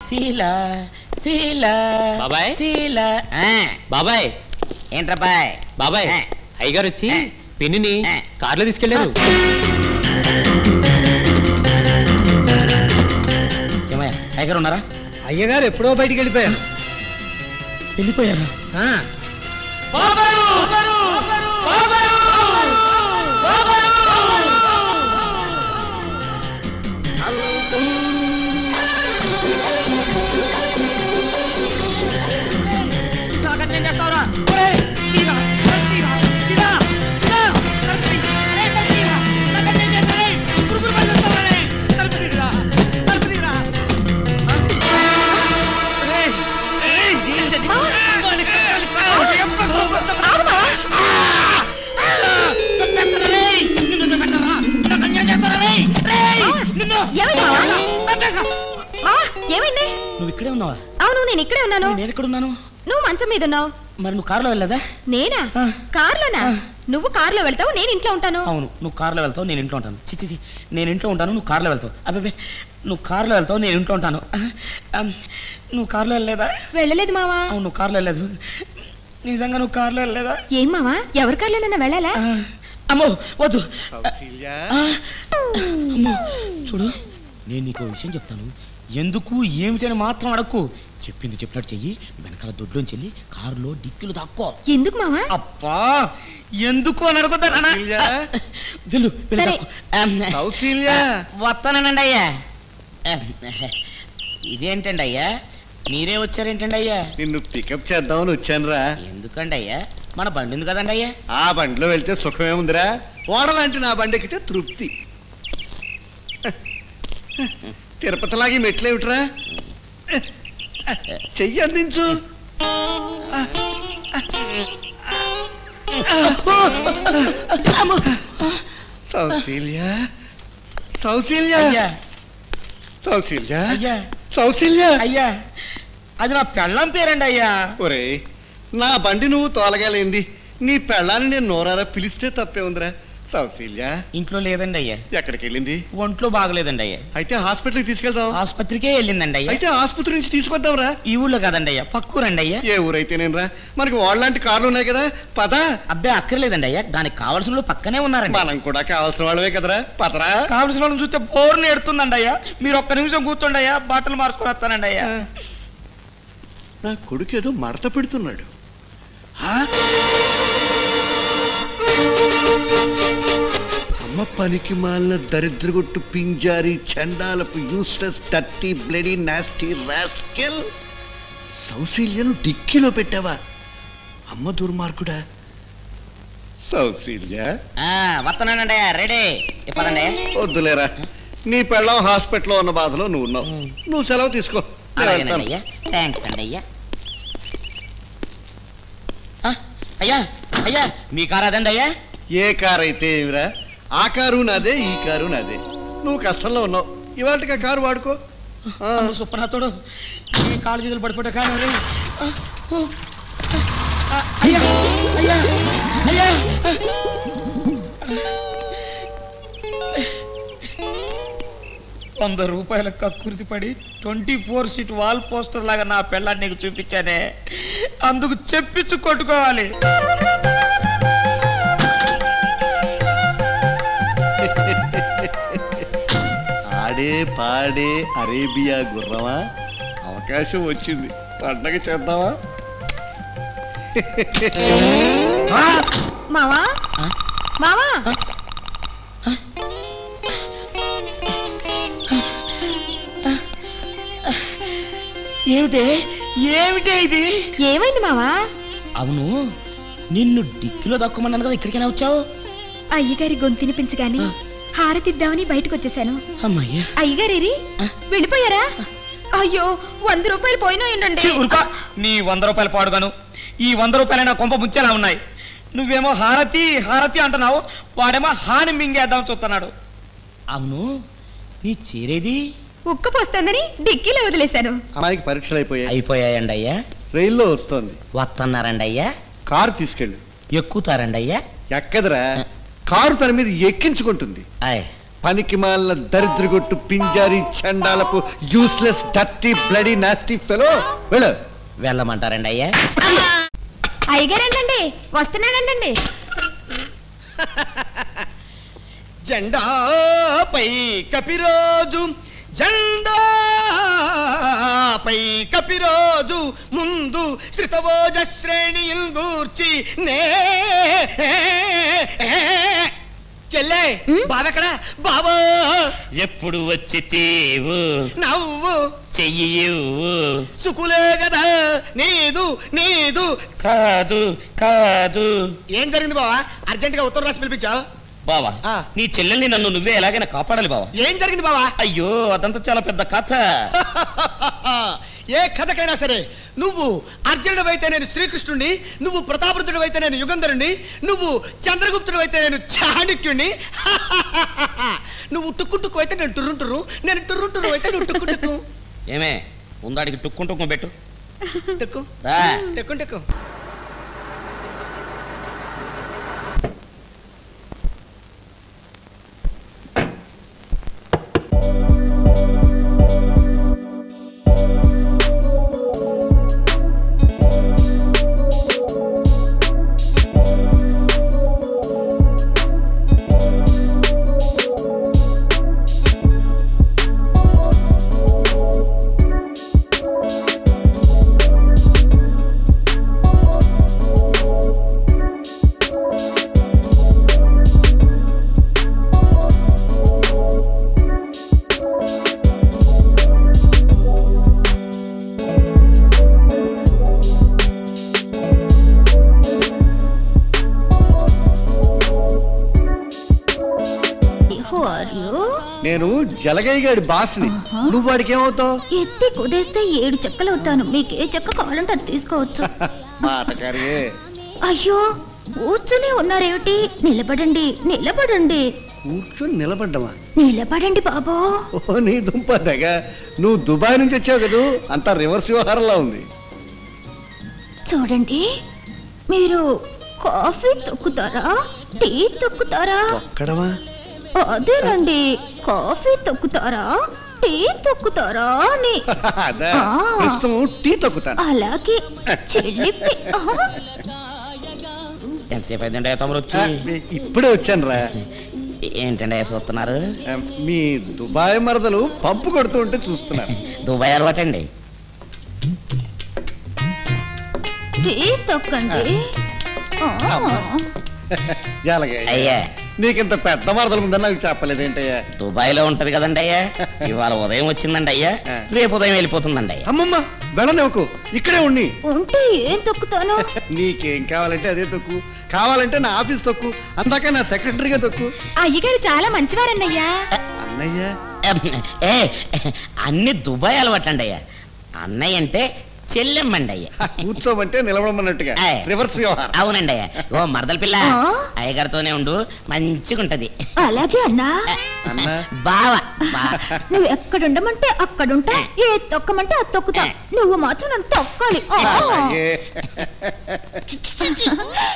శీల శీల బాబాయ్? శీల ఆ, బాబాయ్ ఏంట్రబ్బాయ్ బాబాయ్ ఆ. అయ్యగారు వచ్చి ఆ. పెన్నిని ఆ. కార్లో తీసుకెళ్లారు ఏమయ్యా టైగర్ ఉన్నారా అయ్యగారు ఎప్పుడో బయటికి వెళ్ళిపోయారు వెళ్ళిపోయారా ఆ, ఏమైంది నువ్వు ఇక్కడే ఉన్నావా అవును నేను ఇక్కడే ఉన్నాను నేను ఎక్కడ ఉన్నాను నువ్వు మంచం మీద ఉన్నావు మరి నువ్వు కారులో వెళ్ళదా నేనా ఆ. కార్లోనా నువ్వు కార్లో వెళ్తావు నేను ఇంట్లో ఉంటాను అవును నువ్వు కారులో వెళ్తావు నేను ఇంట్లో ఉంటాను చిచి చి నేను ఇంట్లో ఉంటాను నువ్వు కారులో వెళ్తావు అబ్బాబే నువ్వు కారులో వెళ్తావు నేను ఇంట్లో ఉంటాను ఆ, నువ్వు కారులో వెళ్ళలేదా వెళ్ళలేదు మావా అవును నువ్వు కారులో వెళ్ళలేదు నిజంగా నువ్వు కారులో వెళ్ళలేదా ఏం మావా ఎవరి కార్లోనైనా వెళ్ళాలా ఆ, అమ్మో వద్దు ఆ, అమ్మో చూడు నేను నీకు ఓ విషయం చెప్తాను ఎందుకు ఏమిటని మాత్రం అడక్కు చెప్పింది చెప్పినట్టు చెయ్యి వెనకాల దొడ్లోంచి వెళ్ళి కారులో డిక్కులు దాక్కో ఎందుకు మావా అబ్బా ఎందుకు అని అడుగుతా కౌసల్యా? వెళ్ళు వెళ్ళు సరే. దాక్కో. ఆమ్, కౌశల్య వస్తానండి అయ్యా ఆమ్, ఇదేంటండి అయ్యా మీరే వచ్చారేంటండి అయ్యా నిన్ను పికప్ చేద్దామని వచ్చానురా ఎందుకండి అయ్యా మన బండి ఉంది కదండి అయ్యా ఆ బండిలో వెళ్తే సుఖమే ఉందిరా ఓడలాంటి నా బండి ఎక్కితే తృప్తి తిరుపతిలాగి మెట్లేమిట్రా చెయ్యి అందించు సౌశీల్య సౌశీల్య అయ్యా సౌశీల్య అయ్యా సౌశీల్య అయ్యా అది నా పెళ్ళం పేరండి అయ్యా ఒరే నా బండి నువ్వు తోలగాలేంది నీ పెళ్ళాన్ని నేను నోరారా పిలిస్తే తప్పే ఉందిరా సౌశీల్య ఇంట్లో లేదండి అయ్యా ఎక్కడికి వెళ్ళింది ఒంట్లో బాగలేదండి అయ్యా అయితే హాస్పిటల్కి తీసుకెళ్దాం ఆసుపత్రికే వెళ్ళిందండి అయ్యా అయితే ఆసుపత్రి నుంచి తీసుకొద్దాంరా ఈ ఊళ్ళో కదండి అయ్యా పక్కూరండి అయ్యా ఏ ఊరైతే నేను రా మనకి వాళ్ళలాంటి కార్లు ఉన్నాయి కదా పద అబ్బాయి అక్కర్లేదండి అయ్యా దానికి కావాల్సిన వాళ్ళు పక్కనే ఉన్నారండి మనం కూడా కావాల్సిన వాళ్ళవే కదరా పదరా కావాల్సిన వాళ్ళని చూస్తే బోర్ని ఎడుతుందండి అయ్యా మీరు ఒక్క నిమిషం కూర్చోండి అయ్యా బట్టలు మార్చుకొని వస్తానండి అయ్యా నా కొడుకు ఏదో మడత పెడుతున్నాడు ఆ? అమ్మ పనికి మాలిన దరిద్రగొట్టు పింజారి చండాలపు యూస్టస్ టట్టి బ్లడీ నాస్టీ రాస్కెల్ సౌశీల్యను డిక్కీలో పెట్టావా అమ్మ దుర్మార్గుడా సౌశీల్య ఆ, వస్తున్నానండి అయ్యా రెడీ ఇప్పదండి వద్దులేరా నీ పెళ్ళం హాస్పిటల్లో ఉన్న బాధలో నువ్వు ఉన్నావు నువ్వు సెలవు తీసుకో నేను అలాగేనండి వెళ్తాను. అయ్యా థ్యాంక్స్ అండి అయ్యా ఆ, అయ్యా అయ్యా మీ కారు అదండి అయ్యా ఏ కారు అయితే ఏమిరా ఆ కారు నాదే ఈ కారు నాదే నువ్వు కష్టంలో ఉన్నావు ఇవాళకి కారు వాడుకో ఆ, అమ్మో, సుప్పనాథుడు ఈ కాలు చేతులు పడిపోతే కానీ రే. ఆ, ఓ. ఆ, అయ్యా అయ్యా అయ్యా వంద రూపాయల కక్కుర్తి పడి twenty four seat wall poster లాగా నా పిల్లాన్ని నీకు చూపించానే అందుకు చెప్పించు కొట్టుకోవాలి ఆడే పాడే అరేబియా గుర్రమా అవకాశం వచ్చింది పండగ చేద్దామా మావా ఆ? మావా ఏమిటే ఏమిటే ఇది ఏమైంది మావా అవును నిన్ను డిక్కిలో దక్కుమన్నాను కదా ఇక్కడికైనా వచ్చావు అయ్యగారి గొంతినిపించగాని హారతిద్దామని బయటకు వచ్చేసాను అమ్మయ్యా అయ్యగారేరి వెళ్ళిపోయారా అయ్యో వంద రూపాయలు పోయినా ఛీ, ఏంటండి ఊరుకో. నీ వంద రూపాయలు పాడుగాను ఈ వంద రూపాయలు నా కొంప ముంచేలా ఉన్నాయి నువ్వేమో హారతి హారతి అంటున్నావు వాడేమో హాని మింగేద్దాం చూస్తున్నాడు అవును నీ చీరేది ఉక్క పోస్తుందని డిక్కీలో వదిలేశాను అమ్మాయికి పరీక్షలు అయిపోయాయి అయిపోయాయండి అయ్యా రైల్లో వస్తోంది వస్తున్నారండి అయ్యా కారు తీసుకెళ్ళు ఎక్కుతారండి అయ్యా ఎక్కదరా కారు తన మీద ఎక్కించుకుంటుంది ఆయ్ పనికి మాలిన దరిద్రగొట్టు పింజారి చండాలపు useless dirty bloody nasty fellow వెళ్ళు వెళ్ళమంటారండి అయ్యా అయ్యగారండి వస్తున్నానండి జెండాపై కపిరోజు జెండాపై కపిరోజు ముందు శ్రితవోజ శ్రేణియుల్ గూర్చి నే చెల్లే బావెక్కడ బావా ఎప్పుడు వచ్చి తీవు నవ్వు చెయ్యి ఇవ్వు. సుకులే కదా నీదు నీదు కాదు కాదు ఏం జరిగింది బావా అర్జెంట్ గా ఉత్తరం రాసి పిలిపించావు బావా ఆ. నీ చెల్లెల్ని నన్ను నువ్వే ఎలాగైనా కాపాడాలి బావా ఏం జరిగింది బావా అయ్యో అదంతా చాలా పెద్ద కథ ఏ కథకైనా సరే నువ్వు అర్జునుడు అయితే నేను శ్రీకృష్ణుడిని నువ్వు ప్రతాపరుద్రుడు అయితే నేను యుగంధరుణ్ణి నువ్వు చంద్రగుప్తుడు అయితే నేను చాణక్యుణ్ణి నువ్వు టుక్కు టుక్కు అయితే నేను టుర్రు టుర్రు నేను టుర్రు టుర్రు అయితే నువ్వు టుక్కు టుక్కు ఏమే ఉందాడికి టుక్కు టుక్కు పెట్టు టుక్కు రా. టెక్కు టెక్కు హూ ఆర్ యు నేను జలగయ్య గారి బాస్ని నువ్వు వాడికి ఏమవుతావు ఎత్తి కుదేస్తే ఏడు చెక్కలు అవుతాను మీకు ఏ చెక్క కావాలంటే అది తీసుకోవచ్చు మాటకారి అయ్యో కూర్చుని ఉన్నారేమిటి నిలబడండి నిలబడండి కూర్చొని నిలబడ్డమా నిలబడండి బాబు ఓ నీ దుంప దగ్గ నువ్వు దుబాయ్ నుంచి వచ్చావు కదూ అంతా రివర్స్ వ్యవహారంలా ఉంది చూడండి మీరు కాఫీ తొక్కుతారా టీ తొక్కుతారా ఒక్కడమా అదేనండి కాఫీ తొక్కుతారా టీ తొక్కుతారా అని అదే ఆ. ప్రస్తుతం టీ తొక్కుతాను అలాగే చెల్లిపి ఆహా. ఎంతసేపు అయిందండి తమరు వచ్చి ఇప్పుడే వచ్చాను రా ఏంటండి అయ్యా చూస్తున్నారు మీ దుబాయ్ మరదలు పంపు కొడుతూ ఉంటే చూస్తున్నాను దుబాయ్ అలవాటండి టీ తొక్కండి ఆ. జలగయ్య అయ్యా నీకింత పెద్ద మరదలు ఉందని నాకు చెప్పలేదేంటయ్యా దుబాయ్ లో ఉంటది కదండి అయ్యా ఇవాళ ఉదయం వచ్చిందండి అయ్యా రేపు ఉదయం వెళ్ళిపోతుందండి అయ్యా అమ్మమ్మ వెళ్ళనివ్వకు ఇక్కడే ఉండి ఉంటే ఏం తొక్కుతాను నీకేం కావాలంటే అదే తొక్కు కావాలంటే నా ఆఫీస్ తొక్కు అందాక నా సెక్రటరీగా తొక్కు అయ్యగారు చాలా మంచివారన్నయ్యా అన్నయ్య ఏ అన్ని దుబాయ్ అలవాటండి అయ్యా అన్నయ్య అంటే చెల్లెమ్మండి అయ్యా కూర్చోమంటే నిలబడమన్నట్టుగా ఏయ్. రివర్స్ వ్యవహారం అవునండి అయ్యా ఓ మరదల పిల్ల ఆ? అయ్యగారితోనే ఉండు మంచిగా ఉంటది అలాగే అన్నా అన్నా బావ బా నువ్వు ఎక్కడుండమంటే అక్కడుంటా ఏ తొక్కమంటే అది తొక్కుతా నువ్వు మాత్రం నన్ను తొక్కాలి ఆ. అలాగే